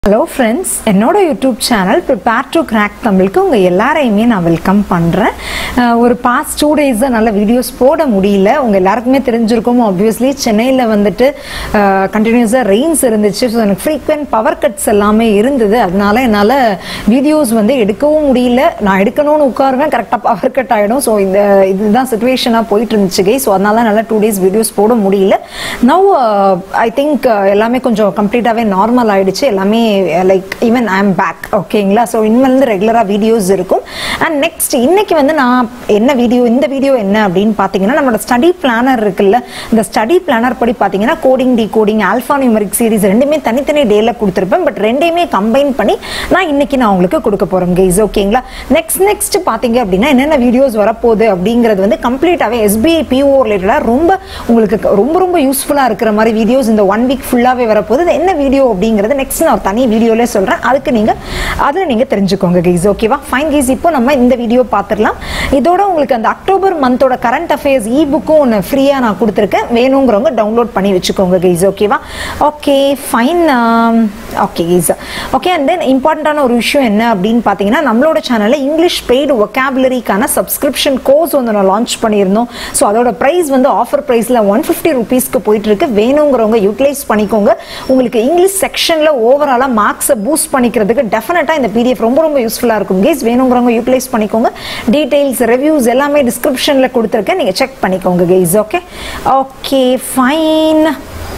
hello friends என்னோட YouTube channel prepare to crack தமிழுக்கு உங்கள் எல்லாரையுமே நான் வெல்கம் பண்ணுறேன் ஒரு பாஸ்ட் டூ டேஸாக நல்ல வீடியோஸ் போட முடியல உங்கள் எல்லாருக்குமே தெரிஞ்சிருக்கும் ஆப்வியஸ்லி சென்னையில் வந்துட்டு கண்டினியூஸாக ரெயின்ஸ் இருந்துச்சு ஸோ எனக்கு ஃப்ரீக்வெண்ட் பவர் கட்ஸ் எல்லாமே இருந்தது அதனால என்னால் வீடியோஸ் வந்து எடுக்கவும் முடியல நான் எடுக்கணும்னு உட்காருவேன் கரெக்டாக பவர் கட் ஆகிடும் ஸோ இந்த இதுதான் சுச்சுவேஷனாக போயிட்டு இருந்துச்சு கை ஸோ அதனால நல்லா டூ டேஸ் வீடியோஸ் போட முடியல நவ் ஐ திங்க் எல்லாமே கொஞ்சம் கம்ப்ளீட்டாகவே நார்மல் ஆயிடுச்சு எல்லாமே like even I am back ஓகேங்களா ஸோ இனிமேலேருந்து ரெகுலராக வீடியோஸ் இருக்கும் அண்ட் நெக்ஸ்ட் இன்னைக்கு வந்து நான் என்ன வீடியோ இந்த வீடியோ என்ன அப்படின்னு பார்த்தீங்கன்னா நம்மளோட ஸ்டடி பிளானர் இருக்குல்ல இந்த ஸ்டடி பிளானர் படி பார்த்தீங்கன்னா coding D coding alpha numeric series ரெண்டுமே தனித்தனி டேல கொடுத்துருப்பேன் பட் ரெண்டையுமே கம்பைன் பண்ணி நான் இன்னைக்கு நான் உங்களுக்கு கொடுக்க போறேன் கைஸ் ஓகேங்களா நெக்ஸ்ட் நெக்ஸ்ட் பார்த்தீங்க அப்படின்னா என்னென்ன வீடியோஸ் வரப்போகுது அப்படிங்கிறது வந்து கம்ப்ளீட்டாகவே எஸ்பிஐ பிஓ ரிலேட்டடாக ரொம்ப உங்களுக்கு ரொம்ப ரொம்ப யூஸ்ஃபுல்லாக இருக்கிற மாதிரி வீடியோஸ் இந்த ஒன் வீக் ஃபுல்லாகவே வரப்போகுது இது என்ன வீடியோ அப்படிங்கிறது நெக்ஸ்ட் நான் ஒரு தனி வீடியோலே சொல்கிறேன் அதுக்கு நீங்கள் அதில் நீங்கள் தெரிஞ்சுக்கோங்க கைஸ் ஓகேவா ஃபைன் கைஸ் இப்போ நம்ம இந்த வீடியோ பார்த்துடலாம் இதோட உங்களுக்கு அந்த அக்டோபர் மந்தோட கரண்ட் அஃபேர்ஸ் இ புக்கும் ஒன்று ஃப்ரீயாக நான் கொடுத்துருக்கேன் வேணுங்கிறவங்க டவுன்லோட் பண்ணி வச்சுக்கோங்க கைஸ் ஓகேவா okay fine okay guys okay and then இம்பார்ட்டண்ட்டான ஒரு விஷயம் என்ன அப்படின்னு பார்த்தீங்கன்னா நம்மளோட சேனலில் இங்கிலீஷ் பெய்டு ஒக்காபுலரிக்கான சப்ஸ்கிரிப்ஷன் கோர்ஸ் வந்து நான் லான்ச் பண்ணியிருந்தோம் ஸோ அதோட ப்ரைஸ் வந்து ஆஃபர் ப்ரைஸில் ஒன் ஃபிஃப்டி ருபீஸ்க்கு போயிட்டு இருக்கு வேணுங்கிறவங்க யூட்டிலைஸ் பண்ணிக்கோங்க உங்களுக்கு இங்கிலீஷ் செக்ஷனில் ஓவராலாக மார்க்ஸை பூஸ்ட் பண்ணிக்கிறதுக்கு டெஃபினட்டாக இந்த பிடிஎஃப் ரொம்ப ரொம்ப யூஸ்ஃபுல்லாக இருக்கும் கேஸ் வேணுங்கிறவங்க யூட்டிலைஸ் பண்ணிக்கோங்க டீடைல்ஸ் ரிவ்யூஸ் எல்லாமே டிஸ்கிரிப்ஷனில் கொடுத்துருக்கேன் நீங்கள் செக் பண்ணிக்கோங்க guys okay okay fine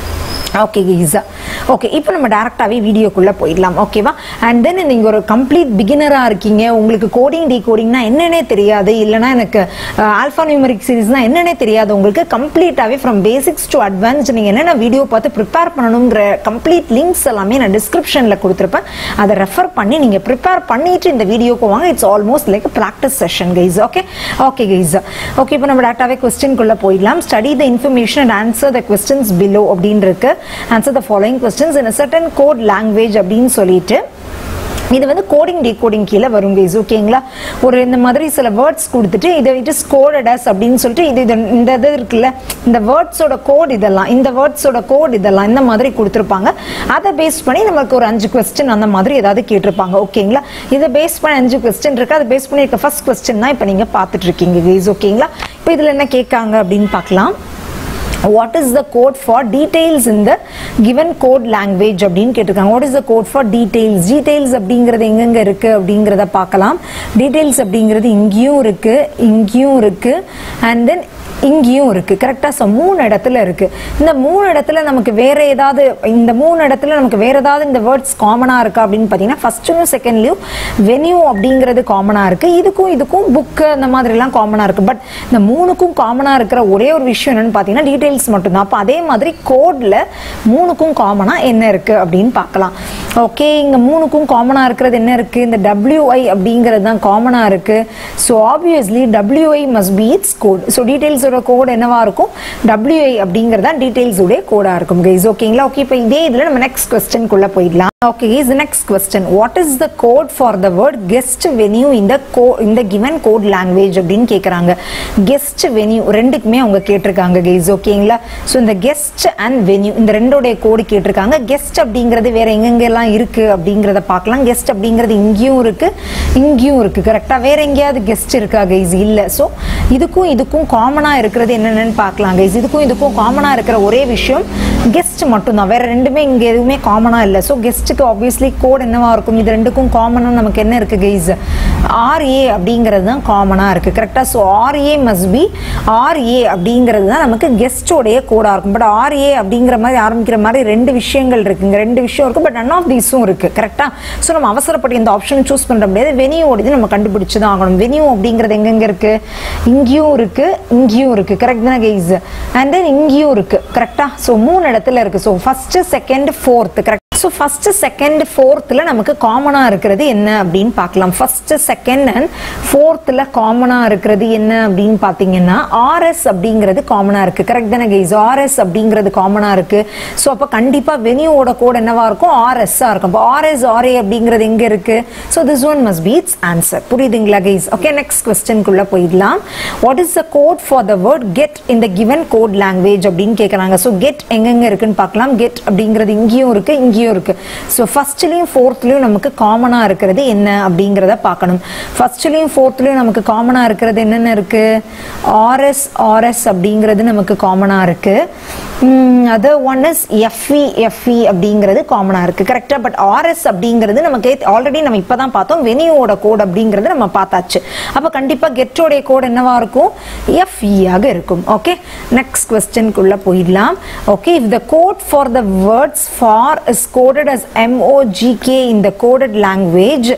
okay கீஸா ஓகே இப்போ நம்ம டேரெக்டாகவே வீடியோக்குள்ளே போயிடலாம் ஓகேவா அண்ட் தென் நீங்கள் ஒரு கம்ப்ளீட் பிகினராக இருக்கீங்க உங்களுக்கு கோடிங் டி கோடிங்னா என்னன்னே தெரியாது இல்லைனா எனக்கு ஆல்ஃபா நியூமரிக் சீரிஸ்னா என்னன்னே தெரியாது உங்களுக்கு கம்ப்ளீட்டாகவே ஃப்ரம் பேசிக்ஸ் டு அட்வான்ஸ் நீங்கள் என்னென்ன வீடியோ பார்த்து ப்ரிப்பேர் பண்ணணுங்கிற கம்ப்ளீட் லிங்க்ஸ் எல்லாமே நான் டிஸ்கிரிப்ஷனில் கொடுத்துருப்பேன் அதை ரெஃபர் பண்ணி நீங்கள் ப்ரிப்பேர் பண்ணிட்டு இந்த வீடியோக்கு வாங்க it's almost like practice session guys okay okay guys okay இப்போ நம்ம டேரெக்டாகவே கொஸ்டின்குள்ளே போயிடலாம் study the information and answer the questions below அப்படின்னு இருக்கு answer the following questions in certain code language அப்படின்னு சொல்லிட்டு இது வந்து கோடிங் டீகோடிங் கீழே வரும் கேஸ் ஓகேங்களா ஒரு இந்த மாதிரி சில வேர்ட்ஸ் கொடுத்துட்டு இதை இட் இஸ் கோடடஸ் அப்படின்னு சொல்லிட்டு இது இது இந்த இது இருக்குல்ல இந்த வேர்ட்ஸோட கோட் இதெல்லாம் இந்த வேர்ட்ஸோட கோட் இதெல்லாம் இந்த மாதிரி கொடுத்துருப்பாங்க அதை பேஸ் பண்ணி நமக்கு ஒரு அஞ்சு கொஸ்டின் அந்த மாதிரி ஏதாவது கேட்டிருப்பாங்க ஓகேங்களா இதை பேஸ் பண்ணி அஞ்சு கொஸ்டின் இருக்கு அதை பேஸ் பண்ணி இருக்க ஃபர்ஸ்ட் கொஸ்டின் தான் இப்போ நீங்கள் பார்த்துட்டு இருக்கீங்க கேஸ் ஓகேங்களா இப்போ இதில் என்ன கேட்காங்க அப்படின்னு பார்க்கலாம் what is the code for details in the given code language அப்படின்னு கேட்டிருக்காங்க what is the code for details details அப்படிங்கிறது எங்கெங்க இருக்கு அப்படிங்கிறத பார்க்கலாம் டீடைல்ஸ் அப்படிங்கிறது இங்கேயும் இருக்கு இங்கேயும் இருக்கு அண்ட் தென் இங்கேயும் இருக்கு கரெக்டாக ஸோ மூணு இடத்துல இருக்கு இந்த மூணு இடத்துல நமக்கு வேற ஏதாவது இந்த மூணு இடத்துல நமக்கு வேற ஏதாவது இந்த வேர்ட்ஸ் காமனாக இருக்கா அப்படின்னு பார்த்தீங்கன்னா ஃபர்ஸ்ட்லையும் செகண்ட்லையும் வெனியூ அப்படிங்கிறது காமனாக இருக்கு இதுக்கும் இதுக்கும் புக்கு அந்த மாதிரிலாம் காமனாக இருக்கு பட் இந்த மூணுக்கும் காமனாக இருக்கிற ஒரே ஒரு விஷயம் என்னன்னு பார்த்தீங்கன்னா டீடைல்ஸ் மட்டும்தான் அப்போ அதே மாதிரி கோடில் மூணுக்கும் காமனாக என்ன இருக்கு அப்படின்னு பார்க்கலாம் ஓகே இங்கே மூணுக்கும் காமனாக இருக்கிறது என்ன இருக்கு இந்த டபிள்யூஐ அப்படிங்கிறது தான் காமனாக இருக்கு so obviously WI must be its code so டீடைல்ஸோட கோட் என்னவா இருக்கும் டபிள்யூஐ அப்படிங்கிறது தான் டீடைல்ஸ் உடைய கோடாக இருக்கும் கைஸ் ஓகேங்களா ஓகே இப்போ இதே இதில் நம்ம நெக்ஸ்ட் கொஸ்டின்குள்ளே போயிடலாம் okay is next question what is the code for the word guest venue இந்த கோ இந்த கிவன் கோட் லாங்குவேஜ் அப்படின்னு கேட்குறாங்க கெஸ்ட் வென்யூ ரெண்டுக்குமே அவங்க கேட்டிருக்காங்க கைஸ் ஓகேங்களா ஸோ இந்த கெஸ்ட் அண்ட் வென்யூ இந்த ரெண்டோடைய கோடு கேட்டிருக்காங்க கெஸ்ட் அப்படிங்கிறது வேற எங்கெங்கெல்லாம் இருக்கு அப்படிங்கிறத பார்க்கலாம் கெஸ்ட் அப்படிங்கிறது இங்கேயும் இருக்கு இங்கேயும் இருக்கு கரெக்டாக வேற எங்கேயாவது கெஸ்ட் இருக்கா கைஸ் இல்லை ஸோ இதுக்கும் இதுக்கும் காமனாக இருக்கிறது என்னென்னு பார்க்கலாம் கைஸ் இதுக்கும் இதுக்கும் காமனாக இருக்கிற ஒரே விஷயம் கெஸ்ட் மட்டும்தான் வேற ரெண்டுமே இங்கே எதுவுமே காமனாக இல்லை ஸோ கெஸ்ட்டுக்கு ஆப்வியஸ்லி கோட் என்னவா இருக்கும் இது ரெண்டுக்கும் காமனாக நமக்கு என்ன இருக்கு கைஸ் ஆர்ஏ அப்படிங்கிறது தான் காமனாக இருக்கு கரெக்டாக so RA must be RA அப்படிங்கிறது தான் நமக்கு கெஸ்டோடைய கோடாக இருக்கும் பட் ஆர்ஏ அப்படிங்கிற மாதிரி ஆரம்பிக்கிற மாதிரி ரெண்டு விஷயங்கள் இருக்குங்க ரெண்டு விஷயம் இருக்கு பட் நன் ஆஃப் தீஸும் இருக்கு கரெக்டாக ஸோ நம்ம அவசரப்பட்டு இந்த ஆப்ஷன் சூஸ் பண்ணுற முடியாது வெனியோட நம்ம கண்டுபிடிச்சு தான் ஆகணும் வெனியூ அப்படிங்கிறது எங்கெங்க இருக்கு இங்கேயும் இருக்கு இங்கேயும் இருக்கு கரெக்ட் தானே கைஸ் அண்ட் தென் இங்கேயும் இருக்கு கரெக்டா ஸோ மூணு இடத்துல இருக்கு so first second fourth correct so first second ஃபோர்த்தில் நமக்கு காமனாக இருக்கிறது என்ன அப்படின்னு பார்க்கலாம் ஃபர்ஸ்ட் செகண்ட் அண்ட் ஃபோர்த்தில் காமனாக இருக்கிறது என்ன அப்படின்னு பார்த்தீங்கன்னா ஆர்எஸ் அப்படிங்கிறது காமனாக இருக்கு கரெக்ட் தானே கைஸ் ஆர்எஸ் அப்படிங்கிறது காமனாக இருக்கு ஸோ அப்போ கண்டிப்பாக வெனியோட கோட் என்னவா இருக்கும் ஆர்எஸ்ஸாக இருக்கும் அப்போ ஆர்எஸ் ஆர்ஏ அப்படிங்கிறது எங்கே இருக்கு so this one must be its answer புரியுதுங்களா கைஸ் ஓகே நெக்ஸ்ட் கொஸ்டின்குள்ளே போயிடலாம் what is the code for the word get இந்த கிவன் கோட் லாங்குவேஜ் அப்படின்னு கேட்குறாங்க ஸோ கெட் எங்கெங்க இருக்குன்னு பார்க்கலாம் கெட் அப்படிங்கிறது இங்கேயும் இருக்கு இங்கேயும் இங்கேயும் இருக்கு ஸோ ஃபர்ஸ்ட்லயும் ஃபோர்த்லயும் நமக்கு காமனா இருக்கிறது என்ன அப்படிங்கிறத பார்க்கணும் ஃபர்ஸ்ட்லயும் ஃபோர்த்லயும் நமக்கு காமனா இருக்கிறது என்னென்ன இருக்கு ஆர்எஸ் ஆர்எஸ் அப்படிங்கிறது நமக்கு காமனா இருக்கு other one is FE FE அப்படிங்கிறது காமனா இருக்கு கரெக்டா பட் ஆர்எஸ் அப்படிங்கிறது நமக்கு ஆல்ரெடி நம்ம இப்பதான் பார்த்தோம் வெனியோட கோட் அப்படிங்கிறது நம்ம பார்த்தாச்சு அப்ப கண்டிப்பா கெட்டோடைய கோட் என்னவா இருக்கும் எஃப்இ ஆக இருக்கும் ஓகே நெக்ஸ்ட் கொஸ்டின்குள்ள போயிடலாம் okay if the code for the words for is coded as MOGK in the coded language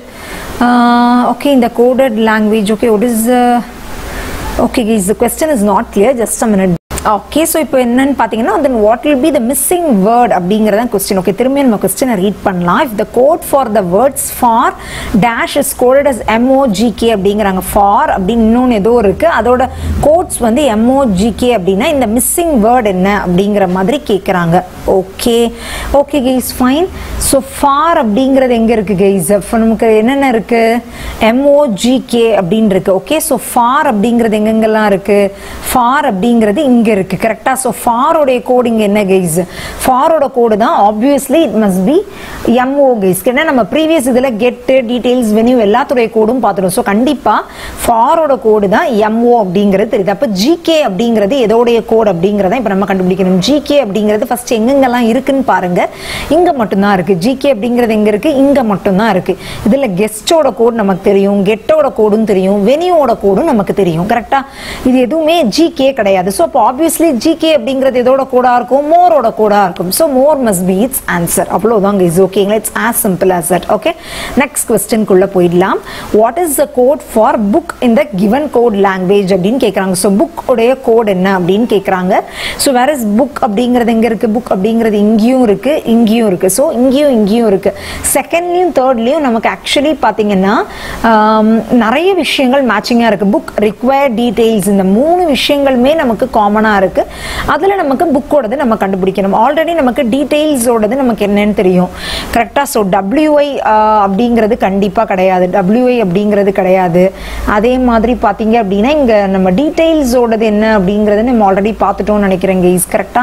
okay இந்த coded language okay what is uh, okay guys the question is not clear just a minute okay so இப்போ என்னன்னு பார்த்தீங்கன்னா then what will be the missing word அப்படிங்கிறத question okay திரும்பி நம்ம கொஸ்டினை read பண்ணலாம் if the code for the words for dash is coded as MOGK அப்படிங்கிறாங்க for அப்படின்னு இன்னொன்று ஏதோ இருக்கு அதோட கோட்ஸ் வந்து எம்ஓஜிகே அப்படின்னா இந்த மிஸ்ஸிங் வேர்ட் என்ன அப்படிங்கிற மாதிரி கேட்குறாங்க okay okay guys fine so for அப்படிங்கிறது எங்கே இருக்கு கெய்ஸ் நமக்கு என்னென்ன இருக்கு எம்ஓஜிகே அப்படின்னு இருக்கு ஓகே ஸோ ஃபார் அப்படிங்கிறது எங்கெங்கெல்லாம் இருக்கு ஃபார் அப்படிங்கிறது இங்கே இருக்கு கரெக்டா ஸோ ஃபாரோடைய கோடு இங்கே என்ன கெய்ஸ் ஃபாரோட கோடு தான் obviously it must be MO guys ஏன்னா நம்ம ப்ரீவியஸ் இதில் கெட்டு டீடைல்ஸ் வெனியூ எல்லாத்துடைய கோடும் பார்த்துடும் ஸோ கண்டிப்பாக ஃபாரோட கோடு தான் எம்ஓ அப்படிங்கிறது தெரியுது அப்போ ஜிகே அப்படிங்கிறது எதோடைய கோடு அப்படிங்கிறத இப்போ நம்ம கண்டுபிடிக்கணும் ஜிகே அப்படிங்கிறது ஃபர்ஸ்ட் எங்கெங்கெல்லாம் இருக்குன்னு பாருங்க இங்கே மட்டும்தான் இருக்கு ஜிகே அப்படிங்கிறது எங்க இருக்கு இங்கே மட்டும்தான் இருக்கு இதில் கெஸ்டோட கோடு நமக்கு தெரியும் கெட்டோட கோடும் தெரியும் வெனியோட கோடும் நமக்கு தெரியும் கரெக்டா இது எதுவுமே ஜிகே கிடையாது ஸோ அப்போ ஆப்வியஸ்லி ஜிகே அப்படிங்கிறது எதோட கோடா இருக்கும் மோரோட கோடா இருக்கும் so more must be its answer அவ்வளோதாங்க இஸ் ஓகேங்களா it's as simple as that okay next கொஸ்டின்குள்ள போயிடலாம் what is the code for book in the given code language அப்படின்னு கேட்குறாங்க ஸோ புக் உடைய கோட் என்ன அப்படின்னு கேட்குறாங்க ஸோ வேற இஸ் புக் அப்படிங்கிறது எங்க இருக்கு புக் அப்படிங்கிறது இங்கேயும் இருக்கு இங்கேயும் இருக்கு ஸோ இங்கேயும் இங்கேயும் இருக்கு செகண்ட்லையும் தேர்ட்லையும் நமக்கு ஆக்சுவலி பார்த்தீங்கன்னா ஆம், நிறைய விஷயங்கள் மேட்சிங்காக இருக்கு புக் ரிக்வயர்ட் டீடைல்ஸ் இந்த மூணு விஷயங்களுமே நமக்கு காமனாக இருக்கு அதில் நமக்கு புக்கோடது நம்ம கண்டுபிடிக்கணும் ஆல்ரெடி நமக்கு டீடைல்ஸோடது நமக்கு என்னன்னு தெரியும் கரெக்டாக ஸோ டபிள்யூஐ அப்படிங்கிறது கண்டிப்பாக கிடையாது டபிள்யூஐ அப்படிங்கிறது கிடையாது அதே மாதிரி பார்த்தீங்க அப்படின்னா இங்கே நம்ம டீடைல்ஸோடது என்ன அப்படிங்கிறது நம்ம ஆல்ரெடி பார்த்துட்டோம்னு நினைக்கிறேன் கைஸ்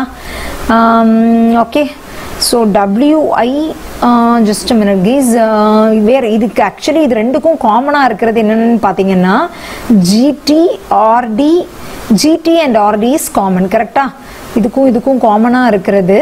கரெக்டாக okay so WI just minute guys வேறு இதுக்கு ஆக்சுவலி இது ரெண்டுக்கும் காமனாக இருக்கிறது என்னென்னு பார்த்தீங்கன்னா GT RT GT and RT is common கரெக்டாக இதுக்கும் இதுக்கும் காமனாக இருக்கிறது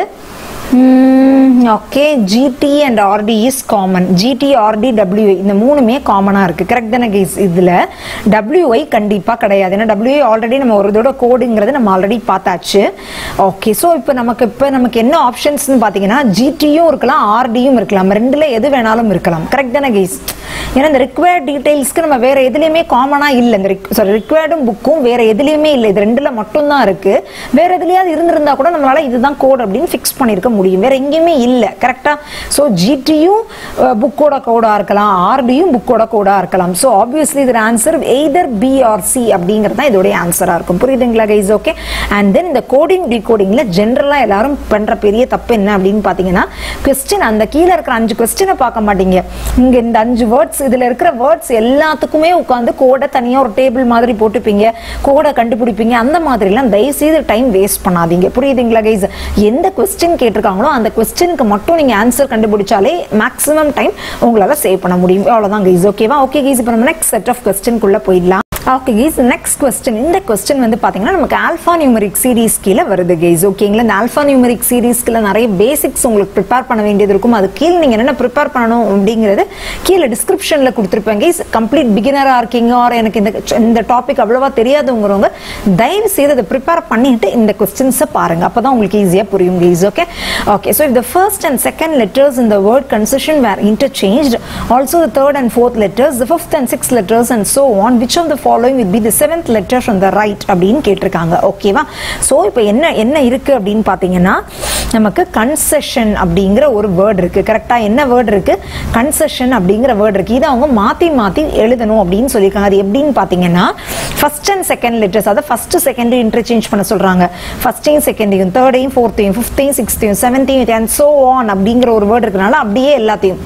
okay GT and RT is common GT RT WI இந்த மூணுமே காமனாக இருக்குது கரெக்ட் தானே கேஸ் இதில் டபிள்யூஐ கண்டிப்பாக கிடையாது ஏன்னா டபிள்யூஐ ஆல்ரெடி நம்ம ஒரு இதோட கோடுங்கிறது நம்ம ஆல்ரெடி பார்த்தாச்சு ஓகே ஸோ இப்போ நமக்கு இப்போ நமக்கு என்ன ஆப்ஷன்ஸ்னு பார்த்தீங்கன்னா ஜிடியும் இருக்கலாம் ஆர்டியும் இருக்கலாம் ரெண்டில் எது வேணாலும் இருக்கலாம் கரெக்ட் தானே கேஸ் ஏன்னா இந்த ரிக்வயர்ட் டீடைல்ஸ்க்கு நம்ம வேற எதுலையுமே காமனாக இல்லை இந்த சாரி ரிக்வயர்டும் புக்கும் வேற எதுலையுமே இல்லை இது ரெண்டுல மட்டும்தான் இருக்கு வேற எதுலையாவது இருந்திருந்தா கூட நம்மளால இதுதான் கோட் அப்படின்னு ஃபிக்ஸ் பண்ணியிருக்க முடியும் வேற எங்கேயுமே இல்லை கரெக்டா ஸோ ஜிடியும் புக்கோட கோடா இருக்கலாம் ஆர்டியும் புக்கோட கோடா இருக்கலாம் ஸோ ஆப்வியஸ்லி இதோட answer either B or C அப்படிங்கிறது தான் இதோடைய ஆன்சராக இருக்கும் புரியுதுங்களா கைஸ் ஓகே அண்ட் தென் இந்த கோடிங் டிகோடிங்ல ஜென்ரலாக எல்லாரும் பண்ற பெரிய தப்பு என்ன அப்படின்னு பார்த்தீங்கன்னா கொஸ்டின் அந்த கீழே இருக்கிற அஞ்சு கொஸ்டினை பார்க்க மாட்டீங்க இங்க இந்த அஞ்சு வேர்ட்ஸ் இதுல இருக்கிற வேர்ட்ஸ் எல்லாத்துக்குமே உட்காந்து கோடை தனியா ஒரு டேபிள் மாதிரி போட்டுப்பீங்க கோடை கண்டுபிடிப்பீங்க அந்த மாதிரிலாம் தயவு செய்து டைம் வேஸ்ட் பண்ணாதீங்க புரியுதுங்களா கைஸ் எந்த கொஸ்டின் கேட்டிருக்காங்களோ அந்த கொஸ்டினுக்கு மட்டும் நீங்க ஆன்சர் கண்டுபிடிச்சாலே மேக்ஸிமம் டைம் உங்களால சேவ் பண்ண முடியும் அவ்வளவுதான் கைஸ் ஓகேவா ஓகே கைஸ் இப்போ நம்ம நெக்ஸ்ட் செட் ஆஃப் கொஸ்டின்குள்ள போயிடலாம் ஓகே கைஸ் நெக்ஸ்ட் கொஸ்டின் இந்த கொஸ்டின் வந்து பார்த்தீங்கன்னா நமக்கு ஆல்ஃபா நியூமரிக் சீரீஸ் கீழே வருது கைஸ் ஓகேங்களா இந்த ஆல்ஃபா நியூமரிக் சீரீஸ்க்குள்ள நிறைய பேசிக்ஸ் உங்களுக்கு ப்ரிப்பேர் பண்ண வேண்டியது இருக்கும் அது கீழே நீங்கள் என்னென்ன ப்ரிப்பேர் பண்ணணும் அப்படிங்கிறது கீழே டிஸ்கிரிப்ஷனில் கொடுத்துருப்பேன் கைஸ் கம்ப்ளீட் பிகினராக இருக்கீங்க ஆர் எனக்கு இந்த இந்த டாபிக் அவ்வளோவா தெரியாதவங்கிறவங்க தயவு செய்து அதை ப்ரிப்பேர் பண்ணிட்டு இந்த கொஸ்டின்ஸை பாருங்க அப்போ தான் உங்களுக்கு ஈஸியாக புரியும் guys okay okay so if the first and second letters in the word concession were interchanged also the third and fourth letters the fifth and sixth letters and so on which of the following will be the seventh letter from the right அப்படின்னு கேட்டிருக்காங்க ஓகேவா so இப்போ என்ன என்ன இருக்கு அப்படின்னு பார்த்தீங்கன்னா நமக்கு கன்செஷன் அப்படிங்கிற ஒரு வேர்ட் இருக்கு கரெக்டா என்ன வேர்ட் இருக்கு கன்செஷன் அப்படிங்கிற வேர்ட் இருக்கு இதை அவங்க மாத்தி மாத்தி எழுதணும் அப்படின்னு சொல்லியிருக்காங்க அது எப்படின்னு பார்த்தீங்கன்னா ஃபர்ஸ்ட் அண்ட் செகண்ட் லெட்டர்ஸ் அதாவது ஃபர்ஸ்ட் செகண்ட் இன்டர்சேஞ்ச் பண்ண சொல்றாங்க ஃபர்ஸ்டையும் செகண்டையும் தேர்டையும் ஃபோர்த்தையும் ஃபிஃப்த்தையும் சிக்ஸ்த்தையும் செவன்த்தையும் அண்ட் சோ ஆன் அப்படிங்கிற ஒரு வேர்ட் இருக்கனால அப்படியே எல்லாத்தையும் ஸோ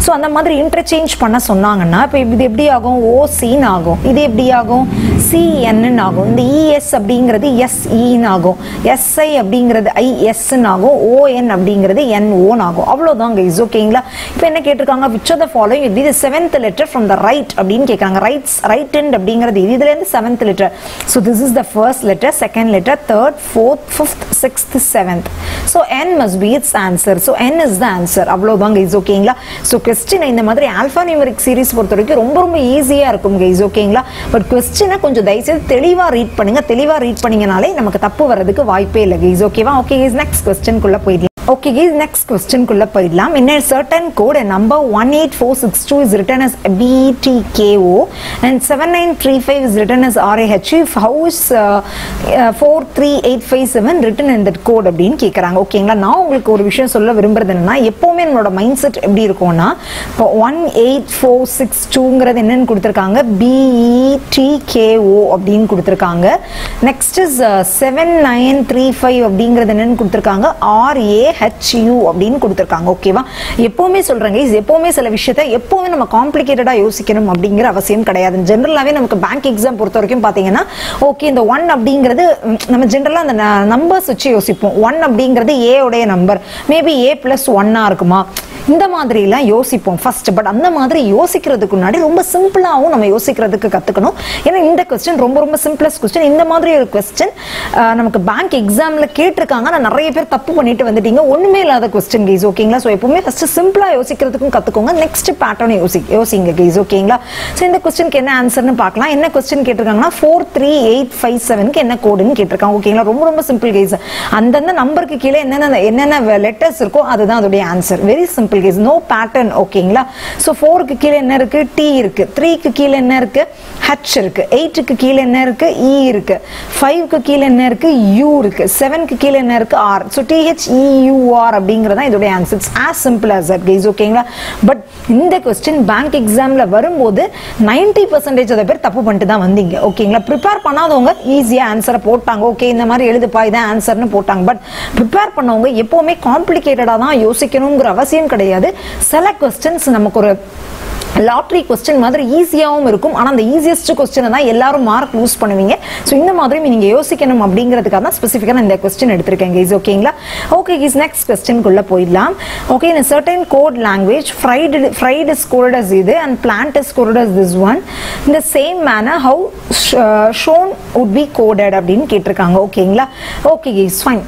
ஸோ அந்த மாதிரி இன்டர்சேஞ்ச் பண்ண சொன்னாங்கன்னா இப்போ இது எப்படி ஆகும் ஓசின்னு ஆகும் இது எப்படி ஆகும் சிஎன்னு ஆகும் இந்த இஎஸ் அப்படிங்கிறது எஸ்இன்னு ஆகும் எஸ்ஐ அப்படிங்கிறது ஐஎஸ்ன்னு ஆகும் ஓஎன் அப்படிங்கிறது என்ஓன்னு ஆகும் அவ்வளோதான் கைஸ் ஓகேங்களா இப்போ என்ன கேட்டிருக்காங்க விச் ஆஃப் த ஃபாலோயிங் இது seventh letter from the right அப்படின்னு கேட்குறாங்க ரைட்ஸ் ரைட் ஹேண்ட் அப்படிங்கிறது இது இதுலேருந்து seventh letter so this is the first letter second letter third fourth fifth sixth seventh so N must be its answer so N is the answer அவ்வளோதான் guys ஓகேங்களா so question இந்த மாதிரி alpha numeric series பொறுத்த வரைக்கும் ரொம்ப ரொம்ப ஈஸியாக இருக்கும் கைஸ் ஓகேங்களா பட் கொஸ்டினை கொஞ்சம் தயவுசெய்து தெளிவாக ரீட் பண்ணுங்க தெளிவாக ரீட் பண்ணீங்கனாலே நமக்கு தப்பு வர்றதுக்கு வாய்ப்பே இல்லை கைஸ் ஓகேவா ஓகே கைஸ் நெக்ஸ்ட் கொஸ்டின்குள்ளே போயிடலாம் ஓகே கைஸ் நெக்ஸ்ட் கொஸ்டின்குள்ளே போயிடலாம் in a certain code a number 18462 is written as BTKO and 7935 is written as RAH if house uh, uh, 43857 written in that code அப்படின்னு கேட்குறாங்க ஓகேங்களா நான் உங்களுக்கு ஒரு விஷயம் சொல்ல விரும்புறது என்னன்னா எப்போவுமே நம்மளோட மைண்ட் செட் எப்படி இருக்கும்னா இப்போ ஒன் எயிட் ஃபோர் சிக்ஸ் டூங்கிறது என்னன்னு கொடுத்துருக்காங்க பிஇடிகேஓ அப்படின்னு கொடுத்துருக்காங்க next is seven nine three five அப்படிங்கிறது என்னன்னு கொடுத்துருக்காங்க ஆர்ஏஹெச்யூ அப்படின்னு கொடுத்துருக்காங்க ஓகேவா எப்போவுமே சொல்கிறேங்க இது எப்போவுமே சில விஷயத்த எப்போவுமே நம்ம காம்ப்ளிகேட்டடாக யோசிக்கணும் அப்படிங்கிற அவசியம் கிடையாது ஜென்ரலாகவே நமக்கு பேங்க் எக்ஸாம் பொறுத்த வரைக்கும் பார்த்தீங்கன்னா ஓகே இந்த ஒன் அப்படிங்கிறது ம், நம்ம ஜென்ரலாக அந்த நம்பர்ஸ் வச்சு யோசிப்போம் ஒன் அப்படிங்கிறது ஏ உடைய நம்பர் மேபி ஏ பிளஸ் ஒன்னா இருக்குமா இந்த மாதிரிலாம் யோசிப்போம் ஃபர்ஸ்ட் பட் அந்த மாதிரி யோசிக்கிறதுக்கு முன்னாடி ரொம்ப சிம்பிளாகவும் நம்ம யோசிக்கிறதுக்கு கற்றுக்கணும் ஏன்னா இந்த கொஸ்டின் ரொம்ப ரொம்ப சிம்பிளஸ்ட் கொஸ்டின் இந்த மாதிரி ஒரு கொஸ்டின் நமக்கு பேங்க் எக்ஸாமில் கேட்டிருக்காங்க ஆனால் நிறைய பேர் தப்பு பண்ணிட்டு வந்துட்டீங்க ஒன்றுமே இல்லாத கொஸ்டின் கைஸ் ஓகேங்களா ஸோ எப்பவுமே ஃபர்ஸ்ட் சிம்பிளாக யோசிக்கிறதுக்கும் கற்றுக்கோங்க நெக்ஸ்ட் பேட்டர்ன் யோசி யோசிங்க கைஸ் ஓகேங்களா ஸோ இந்த கொஸ்டினுக்கு என்ன ஆன்சர்னு பார்க்கலாம் என்ன கொஸ்டின் கேட்டிருக்காங்கன்னா ஃபோர் த்ரீ எயிட் ஃபைவ் செவனுக்கு என்ன கோடுன்னு கேட்டிருக்காங்க ஓகேங்களா ரொம்ப ரொம்ப சிம்பிள் கைஸ் அந்தந்த நம்பருக்கு கீழே என்னென்ன என்னென்ன லெட்டர்ஸ் இருக்கோ அதுதான் அதோடைய answer very simple guys no pattern ஓகேங்களா ஸோ ஃபோருக்கு கீழே என்ன இருக்கு டி இருக்கு த்ரீக்கு கீழே என்ன இருக்கு ஹச் இருக்கு எயிட்டுக்கு கீழே என்ன இருக்கு இ இருக்கு ஃபைவ்க்கு கீழே என்ன இருக்கு யூ இருக்கு செவனுக்கு கீழே என்ன இருக்கு ஆர் ஸோ டிஹெச் இயூஆர் அப்படிங்கிறது தான் இதோடைய answer it's as simple as that guys ஓகேங்களா பட் இந்த கொஸ்டின் பேங்க் எக்ஸாம்ல வரும்போது நைன்டி பர்சன்டேஜ் அதை பேர் தப்பு பண்ணிட்டு தான் வந்தீங்க ஓகேங்களா ப்ரிப்பேர் பண்ணாதவங்க ஈஸியாக ஆன்சரை போட்டாங்க ஓகே இந்த மாதிரி எழுதுப்பா இதான் ஆன்சர்னு போட்டாங்க பட் ப்ரிப்பேர் பண்ணவங்க எப்போவுமே காம்ப்ளிகேட்டடாக தான் யோசிக்கணுங்கிற அவசியம் கிடையாது சில கொஸ்டின்ஸ் நமக்கு ஒரு லாட்ரி கொஸ்டின் மாதிரி ஈஸியாகவும் இருக்கும் ஆனால் அந்த ஈஸியஸ்ட் கொஸ்டினை தான் எல்லாரும் மார்க் லூஸ் பண்ணுவீங்க ஸோ இந்த மாதிரி நீங்கள் யோசிக்கணும் அப்படிங்கிறதுக்காக தான் ஸ்பெசிஃபிக்காக நான் இந்த கொஸ்டின் எடுத்திருக்கேன் கைஸ் ஓகேங்களா ஓகே கைஸ் நெக்ஸ்ட் கொஸ்டின்குள்ளே போயிடலாம் okay in a certain code language fried fried is coded as இது and plant is coded as this one in the same manner how sh- uh, shown would be coded அப்படின்னு கேட்டிருக்காங்க ஓகேங்களா okay guys fine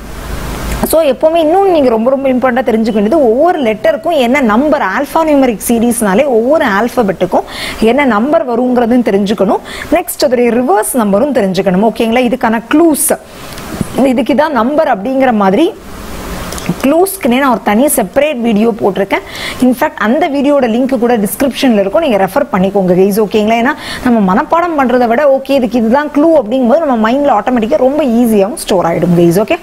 so எப்போவுமே இன்னும் நீங்கள் ரொம்ப ரொம்ப இம்பார்ட்டண்டாக தெரிஞ்சுக்க வேண்டியது ஒவ்வொரு லெட்டருக்கும் என்ன நம்பர் ஆல்ஃபா நியூமரிக் சீரீஸ்னாலே ஒவ்வொரு ஆல்ஃபபெட்டுக்கும் என்ன நம்பர் வருங்கிறதும் தெரிஞ்சுக்கணும் நெக்ஸ்ட் அதோடைய ரிவர்ஸ் நம்பரும் தெரிஞ்சுக்கணும் ஓகேங்களா இதுக்கான க்ளூஸ் இதுக்கு தான் நம்பர் அப்படிங்கிற மாதிரி க்ளூஸ்க்குனே நான் ஒரு தனி செப்பரேட் வீடியோ போட்டிருக்கேன் இன்ஃபேக்ட் அந்த வீடியோட லிங்க் கூட டிஸ்கிரிப்ஷனில் இருக்கும் நீங்கள் ரெஃபர் பண்ணிக்கோங்க கைஸ் ஓகேங்களா ஏன்னா நம்ம மனப்பாடம் பண்ணுறதை விட ஓகே இதுக்கு இதுதான் க்ளூ அப்படிங்கும்போது நம்ம மைண்டில் ஆட்டோமேட்டிக்காக ரொம்ப ஈஸியாகவும் ஸ்டோர் ஆகிடும் guys okay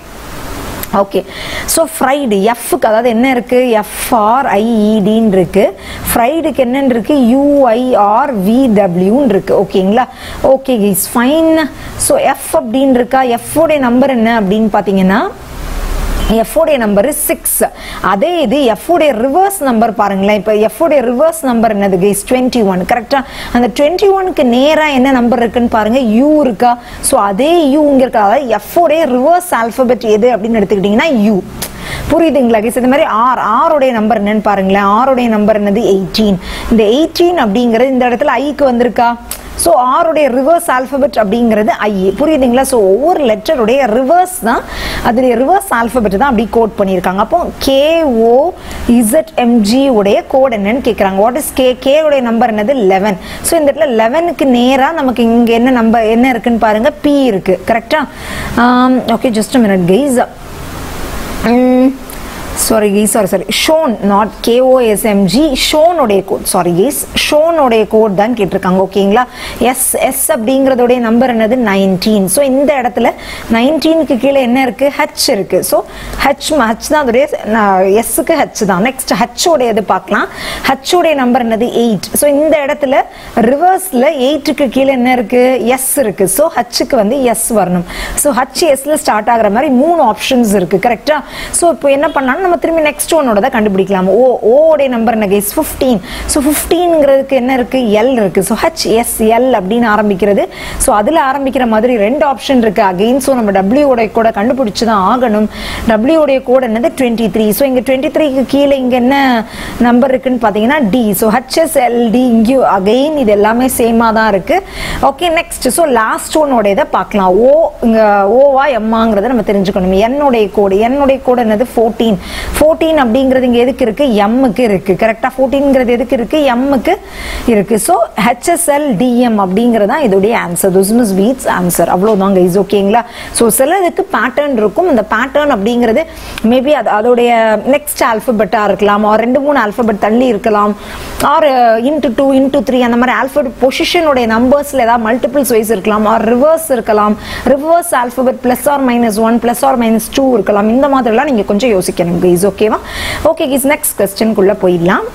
okay so fried எஃப்க்கு அதாவது என்ன இருக்கு எஃப்ஆர்ஐஇடின்னு இருக்கு ஃப்ரைடுக்கு என்னன்னு இருக்கு யூஐஆர் விடபிள்யூன்னு இருக்கு ஓகேங்களா okay guys fine so F அப்படின்னு இருக்கா எஃப் உடைய நம்பர் என்ன அப்படின்னு பார்த்தீங்கன்னா எஃப் உடைய நம்பர் சிக்ஸ் அதே இது எஃப் உடைய ரிவர்ஸ் நம்பர் பாருங்களேன் இப்போ எஃப் உடைய ரிவர்ஸ் நம்பர் என்னது கைஸ் டுவெண்ட்டி ஒன் கரெக்டா அந்த டுவெண்ட்டி ஒனுக்கு நேராக என்ன நம்பர் இருக்குன்னு பாருங்க யூ இருக்கா ஸோ அதே யூ இங்க இருக்கா அதாவது எஃப் உடைய ரிவர்ஸ் ஆல்பபெட் எது அப்படின்னு எடுத்துக்கிட்டிங்கன்னா யூ புரியுதுங்களா கைஸ் இந்த மாதிரி ஆர் ஆருடைய நம்பர் என்னன்னு பாருங்களேன் ஆருடைய நம்பர் என்னது எயிட்டீன் இந்த எயிட்டீன் அப்படிங்கிறது இந்த இடத்துல ஐக்கு வந்திருக்கா ஸோ ஆருடைய ரிவர்ஸ் ஆல்பபெட் அப்படிங்கிறது ஐ புரியுதுங்களா ஸோ ஒவ்வொரு லெட்டருடைய ரிவர்ஸ் தான் அதோடைய ரிவர்ஸ் ஆல்பபெட் தான் அப்படி கோட் பண்ணியிருக்காங்க அப்போ கே ஓ இசட் எம்ஜி உடைய கோட் என்னன்னு கேட்குறாங்க வாட் இஸ் கே கே உடைய நம்பர் என்னது லெவன் ஸோ இந்த இடத்துல லெவனுக்கு நேராக நமக்கு இங்கே என்ன நம்பர் என்ன இருக்குன்னு பாருங்க பி இருக்கு கரெக்டா okay just minute guys sorry guys sorry sorry ஷோன் நாட் கேஓஎஸ்எம்ஜி ஷோனுடைய கோட் சாரி கீஸ் ஷோனுடைய கோட் தான் கேட்டிருக்காங்க ஓகேங்களா எஸ் எஸ் அப்படிங்கிறதுடைய நம்பர் என்னது நைன்டீன் ஸோ இந்த இடத்துல நைன்டீனுக்கு கீழே என்ன இருக்கு ஹச் இருக்கு ஸோ ஹச் ஹச் தான் அதோடைய எஸ்ஸுக்கு ஹச் தான் நெக்ஸ்ட் ஹச் உடையது பார்க்கலாம் ஹச் உடைய நம்பர் என்னது எயிட் ஸோ இந்த இடத்துல ரிவர்ஸ்ல எயிட்டுக்கு கீழே என்ன இருக்கு எஸ் இருக்கு ஸோ ஹச்சுக்கு வந்து எஸ் வரணும் ஸோ ஹச் எஸ்ல ஸ்டார்ட் ஆகுற மாதிரி மூணு ஆப்ஷன்ஸ் இருக்கு கரெக்டா ஸோ இப்போ என்ன பண்ணலாம் நம்ம திரும்பி நெக்ஸ்ட் ஒன்னோட தான் கண்டுபிடிக்கலாம் ஓ ஓடைய நம்பர் என்ன கைஸ் ஃபிஃப்டீன் ஸோ ஃபிஃப்டீன்ங்கிறதுக்கு என்ன இருக்கு எல் இருக்கு ஸோ ஹச் எஸ் எல் அப்படின்னு ஆரம்பிக்கிறது ஸோ அதில் ஆரம்பிக்கிற மாதிரி ரெண்டு ஆப்ஷன் இருக்கு அகெயின் ஸோ நம்ம W உடைய கூட கண்டுபிடிச்சு தான் ஆகணும் W உடைய கோட் என்னது டுவெண்ட்டி த்ரீ ஸோ இங்கே டுவெண்ட்டி த்ரீக்கு கீழே இங்கே என்ன நம்பர் இருக்குன்னு பார்த்தீங்கன்னா டி ஸோ ஹச்எஸ்எல்டி இங்கேயும் அகெயின் இது எல்லாமே சேமாக தான் இருக்கு ஓகே நெக்ஸ்ட் ஸோ லாஸ்ட் ஒன்னோட இதை பார்க்கலாம் ஓ இங்கே ஓவா எம்மாங்கிறத நம்ம தெரிஞ்சுக்கணும் என்னுடைய கோடு என்னுடைய கோடு என்னது ஃபோர்டீன் ஃபோர்டீன் அப்படிங்கிறது இங்கே எதுக்கு இருக்கு எம்முக்கு இருக்கு கரெக்டாக ஃபோர்டீன்ங்கிறது எதுக்கு இருக்கு எம்முக்கு இருக்கு ஸோ ஹெச்எஸ்எல் டிஎம் அப்படிங்கிறது தான் இதோடைய answer this must be its answer அவ்வளோதான் கைஸ் ஓகேங்களா ஸோ சிலதுக்கு பேட்டர்ன் இருக்கும் அந்த பேட்டர்ன் அப்படிங்கிறது மேபி அது அதோடைய நெக்ஸ்ட் ஆல்பபெட்டாக இருக்கலாம் ஒரு ரெண்டு மூணு ஆல்பபெட் தள்ளி இருக்கலாம் or into two into three அந்த மாதிரி ஆல்பபெட் பொசிஷனுடைய நம்பர்ஸில் ஏதாவது மல்டிபிள்ஸ் வைஸ் இருக்கலாம் ஆர் ரிவர்ஸ் இருக்கலாம் reverse alphabet plus or minus one plus or minus two இருக்கலாம் இந்த மாதிரிலாம் நீங்கள் கொஞ்சம் யோசிக்கணும் கைஸ் ஓகேவா ஓகே கைஸ் நெக்ஸ்ட் கொஸ்டின்குள்ளே போயிடலாம்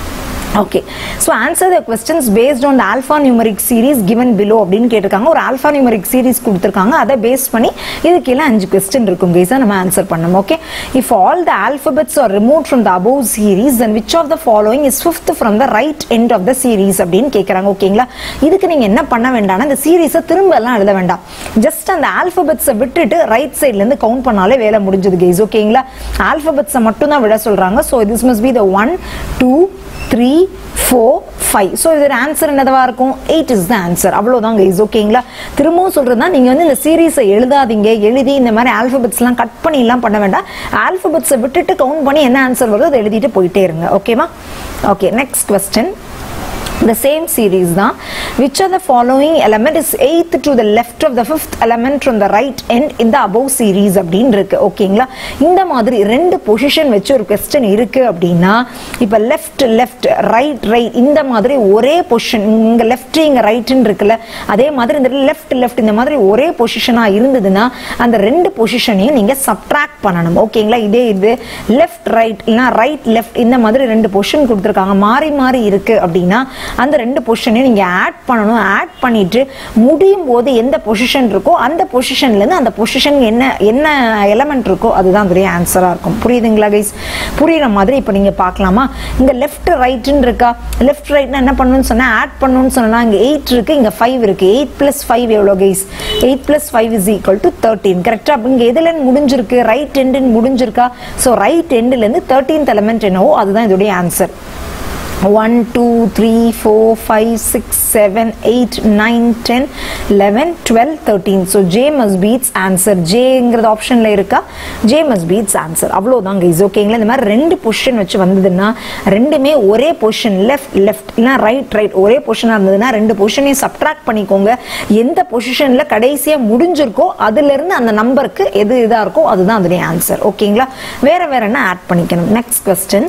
okay so answer the questions based on the alpha numeric series given below அப்படின்னு கேட்டிருக்காங்க ஒரு ஆல்ஃபா நியூமரிக் சீரிஸ் கொடுத்துருக்காங்க அதை பேஸ் பண்ணி இது கீழே அஞ்சு கொஸ்டின் இருக்கும் கைஸாக நம்ம ஆன்சர் பண்ணணும் okay if all the alphabets are remove from the above series then which of the following is fifth from the right end of the series அப்படின்னு கேட்குறாங்க ஓகேங்களா இதுக்கு நீங்கள் என்ன பண்ண வேண்டாம்னா இந்த சீரிஸை திரும்ப எல்லாம் எழுத வேண்டாம் ஜஸ்ட் அந்த ஆல்பபெட்ஸை விட்டுட்டு ரைட் சைட்லேருந்து கவுண்ட் பண்ணாலே வேலை முடிஞ்சது கைஸ் ஓகேங்களா ஆல்பபெட்ஸை மட்டும் தான் விட சொல்கிறாங்க so this must be the one two three four five so இதோட ஆன்சர் என்னதவா இருக்கும் எயிட் இஸ் த ஆன்சர் அவ்வளோதான் கைஸ் ஓகேங்களா திரும்பவும் சொல்கிறது தான் நீங்கள் வந்து இந்த சீரீஸை எழுதாதீங்க எழுதி இந்த மாதிரி ஆல்ஃபபெட்ஸ்லாம் கட் பண்ணிலாம் பண்ண வேண்டாம் ஆல்ஃபபெட்ஸை விட்டுட்டு கவுண்ட் பண்ணி என்ன ஆன்சர் வருதோ அதை எழுதிட்டு போயிட்டே இருங்க ஓகேவா okay next question the same series தான் which of the following element is eighth to the left of the fifth element from the right end in the above series அப்படின்னு இருக்கு ஓகேங்களா இந்த மாதிரி ரெண்டு பொசிஷன் வச்சு ஒரு கொஸ்டின் இருக்கு அப்படின்னா இப்போ லெஃப்ட் லெஃப்ட் ரைட் ரைட் இந்த மாதிரி ஒரே பொசிஷன் இங்க லெஃப்ட் இங்க ரைட்னு இருக்குல்ல அதே மாதிரி இந்த லெஃப்ட் லெஃப்ட் இந்த மாதிரி ஒரே பொசிஷனா இருந்ததுன்னா அந்த ரெண்டு பொசிஷனையும் நீங்க சப்ட்ராக்ட் பண்ணணும் ஓகேங்களா இதே இது லெஃப்ட் ரைட் இல்லைனா ரைட் லெஃப்ட் இந்த மாதிரி ரெண்டு பொசிஷன் கொடுத்துருக்காங்க மாறி மாறி இருக்கு அப்படின்னா அந்த ரெண்டு பொசிஷனையும் நீங்கள் ஆட் பண்ணணும் ஆட் பண்ணிட்டு முடியும் போது எந்த பொசிஷன் இருக்கோ அந்த பொசிஷன்லேருந்து அந்த பொசிஷன் என்ன என்ன எலமெண்ட் இருக்கோ அதுதான் அதோடைய ஆன்சராக இருக்கும் புரியுதுங்களா கைஸ் புரியுற மாதிரி இப்போ நீங்கள் பார்க்கலாமா இந்த லெஃப்ட் ரைட்டுன்னு இருக்கா லெஃப்ட் ரைட்னா என்ன பண்ணணும்னு சொன்னால் ஆட் பண்ணணும்னு சொன்னால் இங்கே எயிட் இருக்குது இங்கே ஃபைவ் இருக்குது எயிட் ப்ளஸ் ஃபைவ் எவ்வளோ guys eight plus five is equal to thirteen கரெக்டாக அப்போ இங்கே எதுல முடிஞ்சிருக்கு ரைட் எண்டுன்னு முடிஞ்சிருக்கா ஸோ ரைட் எண்டுலேருந்து தேர்ட்டீன்த் எலமெண்ட் என்னவோ அதுதான் இதோடைய answer one two three four five six seven eight nine ten eleven twelve thirteen so J must be its answer ஜேங்கிறது ஆப்ஷனில் இருக்கா ஜே மஸ் பீட்ஸ் ஆன்சர் அவ்வளோதான் கைஸ் ஓகேங்களா இந்த மாதிரி ரெண்டு பொசிஷன் வச்சு வந்ததுன்னா ரெண்டுமே ஒரே பொசிஷன் லெஃப்ட் லெஃப்ட் இல்லைனா ரைட் ரைட் ஒரே பொசிஷனாக இருந்ததுன்னா ரெண்டு பொசிஷனையும் சப்ட்ராக்ட் பண்ணிக்கோங்க எந்த பொசிஷனில் கடைசியாக முடிஞ்சிருக்கோ அதுலேருந்து அந்த நம்பருக்கு எது இதாக இருக்கோ அதுதான் அதோடைய ஆன்சர் ஓகேங்களா வேற வேற என்ன ஆட் பண்ணிக்கணும் next question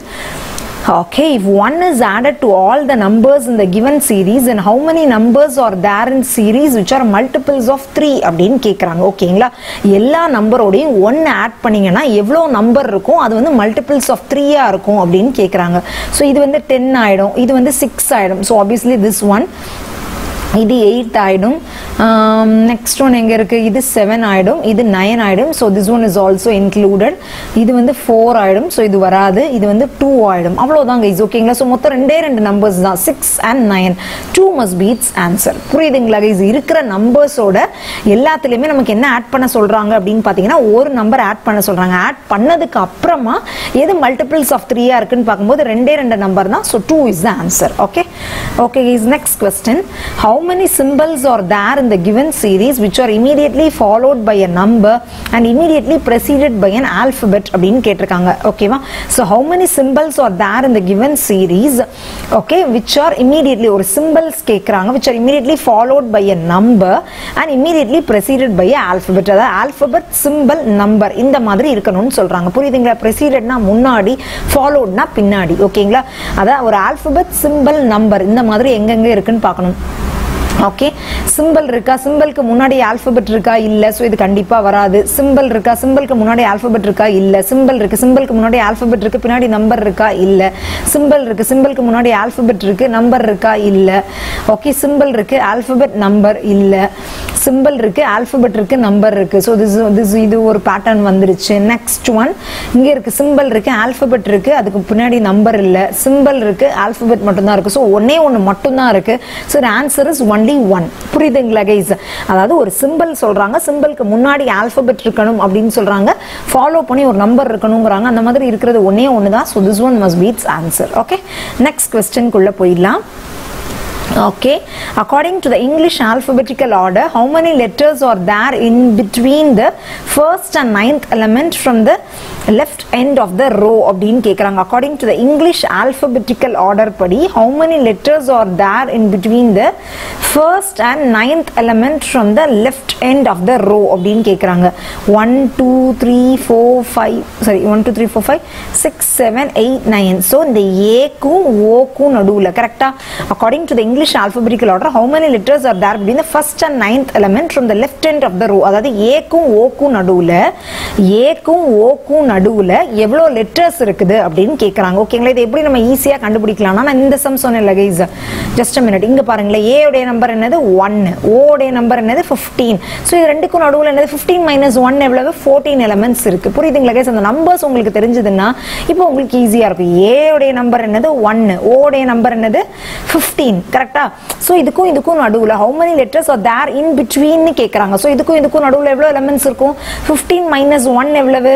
Okay, if one is added to all the numbers in the given series, then how many numbers are there in series which are multiples of 3 அப்படின்னு கேட்குறாங்க ஓகேங்களா எல்லா நம்பரோடையும் ஒன்று ஆட் பண்ணீங்கன்னா எவ்வளோ நம்பர் இருக்கும் அது வந்து மல்டிபிள்ஸ் ஆஃப் த்ரீயாக இருக்கும் அப்படின்னு கேட்குறாங்க ஸோ இது வந்து டென் ஆகிடும் இது வந்து சிக்ஸ் ஆகிடும் ஸோ ஆப்வியஸ்லி திஸ் ஒன் இது எயிட் ஆகிடும் நெக்ஸ்ட் ஒன் எங்கே இருக்குது இது செவன் ஆகிடும் இது நைன் ஆகிடும் so this one is also included இது வந்து ஃபோர் ஆகிடும் ஸோ இது வராது இது வந்து டூ ஆகிடும் அவ்வளோதான் கைஸ் ஓகேங்களா ஸோ மொத்தம் ரெண்டே ரெண்டு நம்பர்ஸ் தான் six and nine two must be its answer புரியுதுங்களா கைஸ் இருக்கிற நம்பர்ஸோட எல்லாத்துலேயுமே நமக்கு என்ன ஆட் பண்ண சொல்கிறாங்க அப்படின்னு பார்த்தீங்கன்னா ஒரு நம்பர் ஆட் பண்ண சொல்கிறாங்க ஆட் பண்ணதுக்கு அப்புறமா எது மல்டிபிள்ஸ் ஆஃப் த்ரீயாக இருக்குன்னு பார்க்கும்போது ரெண்டே ரெண்டு நம்பர் தான் so two is the answer okay okay is next question how many symbols are there in the given series which are immediately followed by a number and immediately preceded by an alphabet அப்படின்னு கேட்டிருக்காங்க ஓகேவா so how many symbols are there in the given series okay which are immediately ஒரு symbols கேட்குறாங்க which are immediately followed by a number and immediately preceded by a alphabet அதாவது alphabet symbol number இந்த மாதிரி இருக்கணும்னு சொல்றாங்க புரியுதுங்களா precededனா முன்னாடி followedனா பின்னாடி ஓகேங்களா அதான் ஒரு alphabet symbol number இந்த மாதிரி எங்கெங்க இருக்குன்னு பார்க்கணும் ஓகே சிம்பிள் இருக்கா சிம்பிளுக்கு முன்னாடி ஆல்பபெட் இருக்கா இல்ல ஸோ இது கண்டிப்பா வராது சிம்பிள் இருக்கா சிம்பிளுக்கு முன்னாடி ஆல்பபெட் இருக்கா இல்ல சிம்பிள் இருக்கு சிம்பிளுக்கு முன்னாடி ஆல்பபெட் இருக்கு பின்னாடி நம்பர் இருக்கா இல்ல சிம்பிள் இருக்கு சிம்பிளுக்கு முன்னாடி ஆல்பபெட் இருக்கு நம்பர் இருக்கா இல்ல ஓகே சிம்பிள் இருக்கு ஆல்பபெட் நம்பர் இல்ல சிம்பிள் இருக்கு ஆல்பபெட் இருக்கு நம்பர் இருக்கு ஸோ திஸ் திஸ் இது ஒரு பேட்டர்ன் வந்துருச்சு நெக்ஸ்ட் ஒன் இங்க இருக்கு சிம்பிள் இருக்கு ஆல்பபெட் இருக்கு அதுக்கு பின்னாடி நம்பர் இல்ல சிம்பிள் இருக்கு ஆல்பபெட் மட்டும் தான் இருக்கு ஸோ ஒன்னே ஒன்று மட்டும் தான் இருக்கு so answer is only one புரியுதுங்களா கைஸ் அதாவது ஒரு சிம்பிள் சொல்றாங்க சிம்பிளுக்கு முன்னாடி ஆல்பபெட் இருக்கணும் அப்படின்னு சொல்றாங்க ஃபாலோ பண்ணி ஒரு நம்பர் இருக்கணுங்கிறாங்க அந்த மாதிரி இருக்கிறது ஒன்னே ஒன்று தான் so this one must be its answer okay next கொஸ்டின்குள்ள போயிடலாம் okay according to the english alphabetical order how many letters are there in between the first and ninth element from the left end of the row அப்படின்னு கேக்குறாங்க according to the english alphabetical order படி how many letters are there in between the first and ninth element from the left end of the row அப்படின்னு கேக்குறாங்க 1 2 3 4 5 sorry 1 2 3 4 5 6 7 8 9 so இந்த ஏக்கும் ஓக்கும் நடுவுல கரெக்டா according to the english alphabetical order how many letters are there between the first and ninth element from the left end of the row அதாவது ஏக்கும் ஓக்கும் நடுவுல ஏக்கும் ஓக்கும் நடுவுல எவ்வளவு லெட்டர்ஸ் இருக்குது அப்படின்னு கேக்குறாங்க ஓகேங்களா இது எப்படி நம்ம ஈஸியா கண்டுபிடிக்கலாம்னா நான் இந்த சம் சொன்னேன்ல கைஸ் ஜஸ்ட் மினிட் இங்க பாருங்களேன் ஏ உடைய நம்பர் என்னது ஒன்னு ஓ உடைய நம்பர் என்னது 15 ஸோ இது ரெண்டுக்கும் நடுவுல என்னது 15 மைனஸ் ஒன் எவ்வளவு 14 எலமெண்ட்ஸ் இருக்கு புரியுதுங்களா கைஸ் அந்த நம்பர்ஸ் உங்களுக்கு தெரிஞ்சதுன்னா இப்போ உங்களுக்கு ஈஸியா இருக்கும் ஏ உடைய நம்பர் என்னது ஒன்னு ஓ உடைய நம்பர் என்னது 15 கரெக்டா ஸோ இதுக்கும் இதுக்கும் நடுவுல how many letters are there in பிட்வீன்னு கேட்குறாங்க ஸோ இதுக்கும் இதுக்கும் நடுவுல எவ்வளவு எலமெண்ட்ஸ் இருக்கும் 15 மைனஸ் ஒன் எவ்வளவு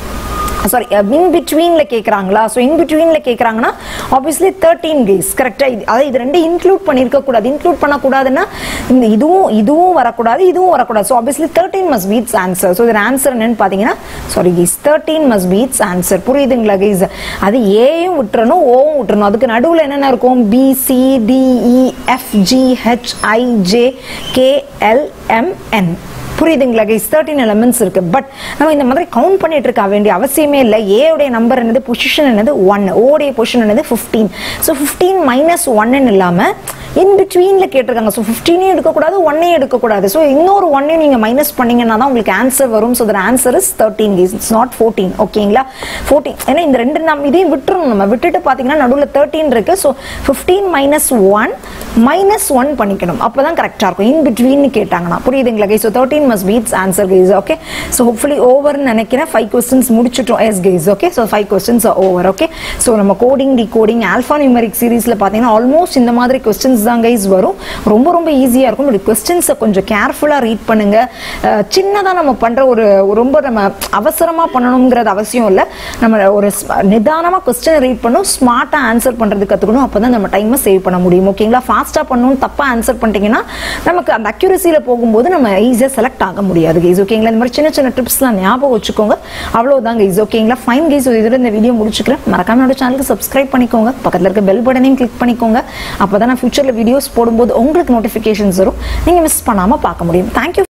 சாரி இன் பிட்வீன்ல கேக்குறாங்களா ஸோ இன் பிட்வீன்ல கேக்குறாங்கன்னா ஆப்வியஸ்லி தேர்ட்டீன் கேஸ் கரெக்டா இது அதாவது இது ரெண்டு இன்க்ளூட் பண்ணிருக்க கூடாது இன்க்ளூட் பண்ணக்கூடாதுன்னா இந்த இதுவும் இதுவும் வரக்கூடாது இதுவும் வரக்கூடாது so obviously thirteen must be its answer so இதோட ஆன்சர் என்னன்னு பாத்தீங்கன்னா sorry guys thirteen must be its answer புரியுதுங்களா கேஸ் அது ஏயும் விட்டுறணும் ஓவும் விட்டுறணும் அதுக்கு நடுவில் என்னென்ன இருக்கும் B C D E F G H I J K L M N புரியுதுங்களா கைஸ் தேர்ட்டின் எலமெண்ட்ஸ் இருக்கு பட் நம்ம இந்த மாதிரி கவுண்ட் பண்ணிட்டு இருக்க வேண்டிய அவசியமே இல்லை ஏ உடைய நம்பர் என்னது பொசிஷன் என்னது ஒன் ஓடைய பொசிஷன் என்னது ஃபிஃப்டீன் ஸோ ஃபிஃப்டீன் மைனஸ் ஒன்னு இல்லாம இன் பிட்வீன்ல கேட்டிருக்காங்க ஸோ ஃபிஃப்டீனையும் எடுக்கக்கூடாது ஒன்னையும் எடுக்கக்கூடாது ஸோ இன்னொரு ஒன்னையும் நீங்க மைனஸ் பண்ணீங்கன்னா தான் உங்களுக்கு ஆன்சர் வரும் so the answer is thirteen guys it's not fourteen ஓகேங்களா ஃபோர்டீன் ஏன்னா இந்த ரெண்டு நம்ம இதையும் விட்டுறணும் நம்ம விட்டுட்டு பார்த்தீங்கன்னா நடுவில் தேர்ட்டீன் இருக்கு so fifteen minus one minus one பண்ணிக்கணும் அப்பதான் கரெக்டாக இருக்கும் இன் பிட்வீன் கேட்டாங்கன்னா புரியுதுங்களா guys so thirteen must be its answer guys okay so hopefully ஓவர்னு நினைக்கிறேன் ஃபைவ் கொஸ்டின்ஸ் முடிச்சிட்டோம் yes guys okay so five questions over okay so நம்ம coding D coding alpha numeric சீரீஸில் பார்த்தீங்கன்னா ஆல்மோஸ்ட் இந்த மாதிரி கொஸ்டின்ஸ் தான் கைஸ் வரும் ரொம்ப ரொம்ப ஈஸியாக இருக்கும் இப்படி கொஸ்டின்ஸை கொஞ்சம் கேர்ஃபுல்லாக ரீட் பண்ணுங்க சின்னதாக நம்ம பண்ணுற ஒரு ரொம்ப நம்ம அவசரமாக பண்ணணுங்கிறது அவசியம் இல்லை நம்ம ஒரு நிதானமாக கொஸ்டினை ரீட் பண்ணணும் ஸ்மார்ட்டாக ஆன்சர் பண்ணுறது கற்றுக்கணும் அப்போ தான் நம்ம டைமை சேவ் பண்ண முடியும் ஓகேங்களா ஃபாஸ்ட்டாக பண்ணணும் தப்பாக ஆன்சர் பண்ணிட்டீங்கன்னா நமக்கு அந்த அக்யூரசியில் போகும்போது நம்ம ஈஸியாக செலக்ட் ஆக முடியாது கைஸ் ஓகேங்களா இந்த மாதிரி சின்ன சின்ன டிப்ஸ்லாம் ஞாபகம் வச்சுக்கோங்க அவ்வளோதான் கைஸ் ஓகேங்களா ஃபைன் கைஸ் இதோட இந்த வீடியோ முடிச்சுக்கிறேன் மறக்காம என்னோட சேனலுக்கு சப்ஸ்கிரைப் பண்ணிக்கோங்க பக்கத்தில் இருக்க பெல் பட்டனையும் கிளிக் பண்ணிக்கோங்க அப்போ தான் நான் ஃபியூச்சரில் வீடியோஸ் போடும்போது உங்களுக்கு நோட்டிஃபிகேஷன்ஸ் வரும் நீங்கள் மிஸ் பண்ணாமல் பார்க்க முடியும் தேங்க்யூ